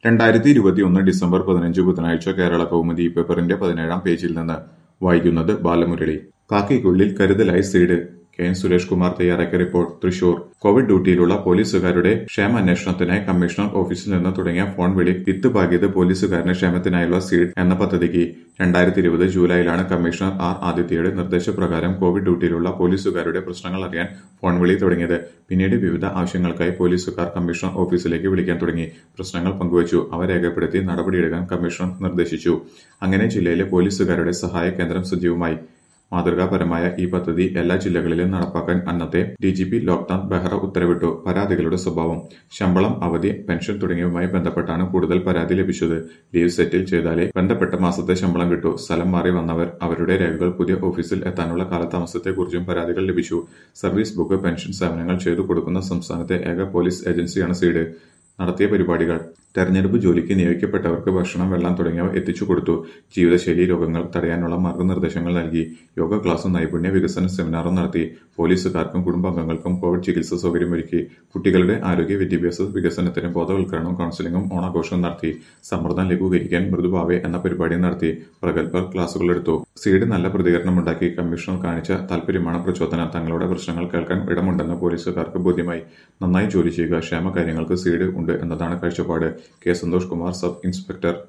രണ്ടായിരത്തി ഇരുപത്തിയൊന്ന് ഡിസംബർ പതിനഞ്ച് ബുധനാഴ്ച കേരള കൗമുദി പേപ്പറിന്റെ പതിനേഴാം പേജിൽ നിന്ന് വായിക്കുന്നത് ബാലമുരളി കാക്കിക്കുള്ളിൽ കരുതലായി seed K N Suresh Kumar തയ്യാറാക്കിയ റിപ്പോർട്ട് തൃശൂർ കോവിഡ് ഡ്യൂട്ടിയിലുള്ള പോലീസുകാരുടെ ക്ഷേമാന്വേഷണത്തിനായി കമ്മീഷണർ ഓഫീസിൽ നിന്ന് തുടങ്ങിയ ഫോൺ വിളി വിത്തുപാകിയത് പോലീസുകാരന്റെ ക്ഷേമത്തിനായുള്ള സീഡ് എന്ന പദ്ധതിക്ക് രണ്ടായിരത്തി ഇരുപത് ജൂലൈയിലാണ് കമ്മീഷണർ ആർ ആദിത്യയുടെ നിർദ്ദേശപ്രകാരം കോവിഡ് ഡ്യൂട്ടിയിലുള്ള പോലീസുകാരുടെ പ്രശ്നങ്ങൾ അറിയാൻ ഫോൺ വിളി തുടങ്ങിയത് പിന്നീട് വിവിധ ആവശ്യങ്ങൾക്കായി പോലീസുകാർ കമ്മീഷണർ ഓഫീസിലേക്ക് വിളിക്കാൻ തുടങ്ങി പ്രശ്നങ്ങൾ പങ്കുവച്ചു അവ രേഖപ്പെടുത്തി നടപടിയെടുക്കാൻ കമ്മീഷണർ നിർദ്ദേശിച്ചു അങ്ങനെ ജില്ലയിലെ പോലീസുകാരുടെ സഹായ കേന്ദ്രം സജീവമായി മാതൃകാപരമായ ഈ പദ്ധതി എല്ലാ ജില്ലകളിലും നടപ്പാക്കാൻ അന്നത്തെ ഡിജിപി ലോക്നാഥ് ബെഹ്റ ഉത്തരവിട്ടു പരാതികളുടെ സ്വഭാവം ശമ്പളം അവധി പെൻഷൻ തുടങ്ങിയവയുമായി ബന്ധപ്പെട്ടാണ് കൂടുതൽ പരാതി ലഭിച്ചത് ലീവ് സെറ്റിൽ ചെയ്താലേ ബന്ധപ്പെട്ട മാസത്തെ ശമ്പളം കിട്ടൂ സ്ഥലം മാറി വന്നവർ അവരുടെ രേഖകൾ പുതിയ ഓഫീസിൽ എത്താനുള്ള കാലതാമസത്തെക്കുറിച്ചും പരാതികൾ ലഭിച്ചു സർവീസ് ബുക്ക് പെൻഷൻ സേവനങ്ങൾ ചെയ്തു കൊടുക്കുന്ന സംസ്ഥാനത്തെ ഏക പോലീസ് ഏജൻസിയാണ് സീഡ് നടത്തിയ പരിപാടികൾ തെരഞ്ഞെടുപ്പ് ജോലിക്ക് നിയോഗിക്കപ്പെട്ടവർക്ക് ഭക്ഷണം വെള്ളം തുടങ്ങിയവ എത്തിച്ചു കൊടുത്തു ജീവിതശൈലി രോഗങ്ങൾ തടയാനുള്ള മാർഗനിർദ്ദേശങ്ങൾ നൽകി യോഗ ക്ലാസും നൈപുണ്യ വികസന സെമിനാറും നടത്തി പോലീസുകാർക്കും കുടുംബാംഗങ്ങൾക്കും കോവിഡ് ചികിത്സാ സൗകര്യമൊരുക്കി കുട്ടികളുടെ ആരോഗ്യ വിദ്യാഭ്യാസ വികസനത്തിന് ബോധവൽക്കരണവും കൌൺസിലിംഗും ഓണാഘോഷവും നടത്തി സമ്മർദ്ദം ലഘൂകരിക്കാൻ മൃദുഭാവെ എന്ന പരിപാടി നടത്തി പ്രഗത്ഭർ ക്ലാസുകളെടുത്തു സീഡ് നല്ല പ്രതികരണമുണ്ടാക്കി കമ്മീഷണർ കാണിച്ച താൽപര്യമാണ് പ്രചോദനം തങ്ങളുടെ പ്രശ്നങ്ങൾ കേൾക്കാൻ ഇടമുണ്ടെന്ന് പോലീസുകാർക്ക് ബോധ്യമായി നന്നായി ജോലി ചെയ്യുക ക്ഷേമകാര്യങ്ങൾക്ക് സീഡ് ഉണ്ട് എന്നതാണ് കാഴ്ചപ്പാട് K Santhosh Kumar sub inspector